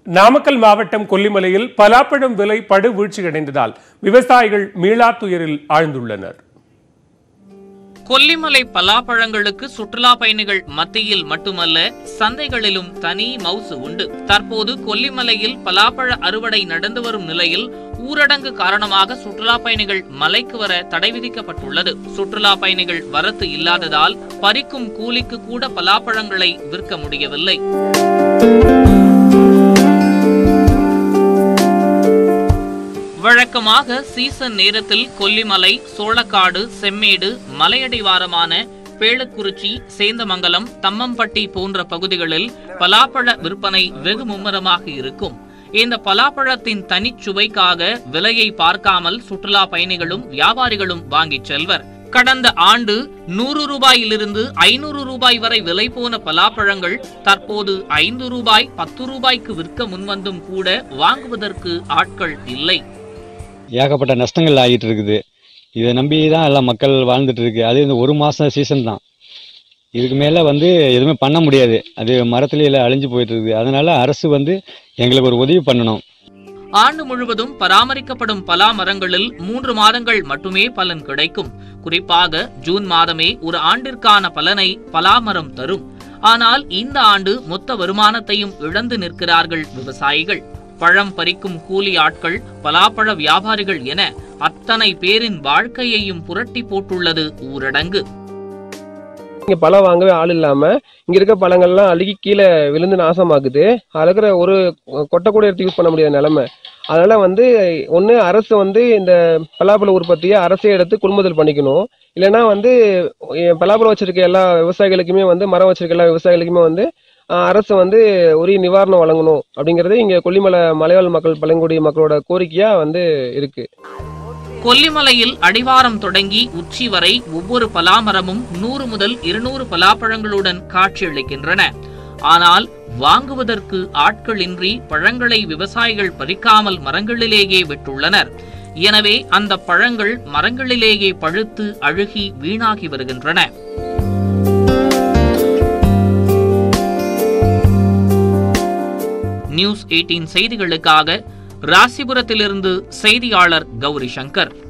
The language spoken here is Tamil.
நாமக்கல் மாவட்டம் கொல்லிமலையில் பலாப்பழம் விலை படு வீழ்ச்சியடைந்ததால் விவசாயிகள் மீளா துயரில் ஆழ்ந்துள்ளனர் கொல்லிமலை பலாப்பழங்களுக்கு சுற்றுலா பயணிகள் மத்தியில் மட்டுமல்ல சந்தைகளிலும் தனி மவுசு உண்டு தற்போது கொல்லிமலையில் பலாப்பழ அறுவடை நடந்து வரும் நிலையில் ஊரடங்கு காரணமாக சுற்றுலா பயணிகள் மலைக்கு வர தடை விதிக்கப்பட்டுள்ளது சுற்றுலா பயணிகள் வரத்து இல்லாததால் பறிக்கும் கூலிக்கு கூட பலாப்பழங்களை விற்க முடியவில்லை வழக்கமாக சீசன் நேரத்தில் கொல்லிமலை சோளக்காடு செம்மேடு மலையடிவாரமான பேளக்குறிச்சி சேந்தமங்கலம் தம்மம்பட்டி போன்ற பகுதிகளில் பலாப்பழ விற்பனை வெகு மும்முரமாக இருக்கும் இந்த பலாப்பழத்தின் தனிச்சுவைக்காக விலையை பார்க்காமல் சுற்றுலா பயணிகளும் வியாபாரிகளும் வாங்கிச் செல்வர் கடந்த ஆண்டு நூறு ரூபாயிலிருந்து ஐநூறு ரூபாய் வரை விலை போன பலாப்பழங்கள் தற்போது ஐந்து ரூபாய் பத்து ரூபாய்க்கு விற்க முன்வந்தும் கூட வாங்குவதற்கு ஆட்கள் இல்லை ஏகப்பட்ட நஷ்டங்கள் ஆகிட்டு இருக்குது இதை நம்பி தான் எல்லாம் மக்கள் வாழ்ந்துட்டு இருக்கு அது இந்த ஒரு மாதம் சீசன் தான் இதுக்கு மேலே வந்து எதுவுமே பண்ண முடியாது அது மரத்துலையில அழிஞ்சு போயிட்டு இருக்குது அதனால அரசு வந்து எங்களுக்கு ஒரு உதவி பண்ணணும் ஆண்டு முழுவதும் பராமரிக்கப்படும் பலா மரங்களில் மூன்று மாதங்கள் மட்டுமே பலன் கிடைக்கும் குறிப்பாக ஜூன் மாதமே ஒரு ஆண்டிற்கான பலனை பலாமரம் தரும் ஆனால் இந்த ஆண்டு மொத்த வருமானத்தையும் இழந்து நிற்கிறார்கள் விவசாயிகள் பழம் பறிக்கும் கூலி ஆட்கள் பலாப்பழ வியாபாரிகள் என அத்தனை பேரின் வாழ்க்கையையும் புரட்டி போட்டுள்ளது ஊரடங்கு இங்க பழம் வாங்கவே ஆள் இல்லாம இங்க இருக்க பழங்கள்லாம் அழுகி கீழே விழுந்து நாசமாகுது அதுல இருக்கிற ஒரு கொட்டை கூட எடுத்து யூஸ் பண்ண முடியாத நிலைமை அதனால வந்து ஒண்ணு அரசு வந்து இந்த பலாப்பழ உற்பத்தியை அரசே எடுத்து கொள்முதல் பண்ணிக்கணும் இல்லைன்னா வந்து எ- பலாப்பழம் வச்சிருக்க எல்லா விவசாயிகளுக்குமே வந்து மரம் வச்சிருக்க எல்லா விவசாயிகளுக்குமே வந்து ஆஹ், அரசு வந்து உரிய நிவாரணம் வழங்கணும் அப்படிங்கிறது இங்க கொல்லிமலை மலைவாழ் மக்கள் பழங்குடி மக்களோட கோரிக்கையா வந்து இருக்கு கொல்லிமலையில் அடிவாரம் தொடங்கி உச்சி வரை ஒவ்வொரு பலாமரமும் நூறு முதல் இருநூறு பலாப்பழங்களுடன் காட்சியளிக்கின்றன ஆனால் வாங்குவதற்கு ஆட்கள் இன்றி பழங்களை விவசாயிகள் பறிக்காமல் மரங்களிலேயே விட்டுள்ளனர் எனவே அந்த பழங்கள் மரங்களிலேயே பழுத்து அழுகி வீணாகி வருகின்றன நியூஸ் 18 செய்திகளுக்காக ராசிபுரத்திலிருந்து செய்தியாளர் கௌரி சங்கர்